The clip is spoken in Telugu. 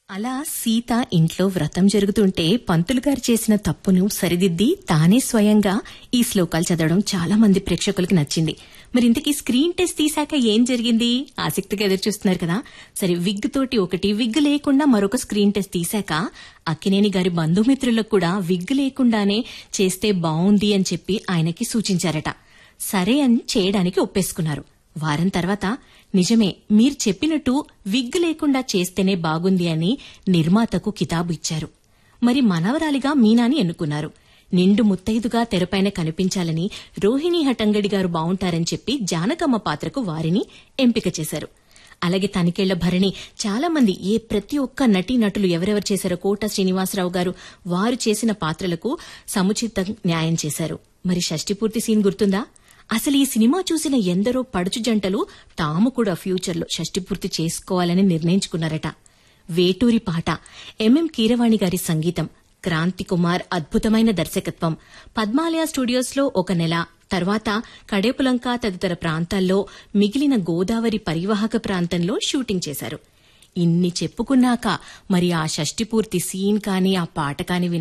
అలా సీత ఇంట్లో వ్రతం జరుగుతుంటే పంతులు గారు చేసిన తప్పును సరిదిద్ది తానే స్వయంగా ఈ శ్లోకాలు చదవడం చాలా మంది ప్రేక్షకులకు నచ్చింది మరి ఇంతకీ స్క్రీన్ టెస్ట్ తీశాక ఏం జరిగింది ఆసక్తిగా ఎదురు చూస్తున్నారు కదా సరే విగ్ తోటి ఒకటి విగ్ లేకుండా మరొక స్క్రీన్ టెస్ట్ తీశాక అక్కినేని గారి బంధుమిత్రులకు కూడా విగ్ లేకుండానే చేస్తే బావుంది అని చెప్పి ఆయనకి సూచించారట సరే అని చేయడానికి ఒప్పేసుకున్నారు వారం తర్వాత నిజమే మీరు చెప్పినట్టు విగ్ లేకుండా చేస్తేనే బాగుంది అని నిర్మాతకు కితాబు ఇచ్చారు మరి మనవరాలిగా మీనాని ఎన్నుకున్నారు నిండు ముత్తైదుగా తెరపైన కనిపించాలని రోహిణి హటంగడి గారు బావుంటారని చెప్పి జానకమ్మ పాత్రకు వారిని ఎంపిక చేశారు అలాగే తనికేళ్ల భరణి చాలా మంది ఏ ప్రతి ఒక్క నటీనటులు ఎవరెవరు చేశారో కోట శ్రీనివాసరావు గారు వారు చేసిన పాత్రలకు సముచిత న్యాయం చేశారు మరి షష్టిపూర్తి సీన్ గుర్తుందా అసలు ఈ సినిమా చూసిన ఎందరో పడుచు జంటలు తాము కూడా ఫ్యూచర్లో షష్టిపూర్తి చేసుకోవాలని నిర్ణయించుకున్నారట వేటూరి పాట ఎంఎం కీరవాణి గారి సంగీతం క్రాంతి కుమార్ అద్భుతమైన దర్శకత్వం పద్మాలయ స్టూడియోస్లో ఒక నెల తర్వాత కడేపులంక తదితర ప్రాంతాల్లో మిగిలిన గోదావరి పరివాహక ప్రాంతంలో షూటింగ్ చేశారు ఇన్ని చెప్పుకున్నాక మరి ఆ షష్టిపూర్తి సీన్ కానీ ఆ పాట కానీ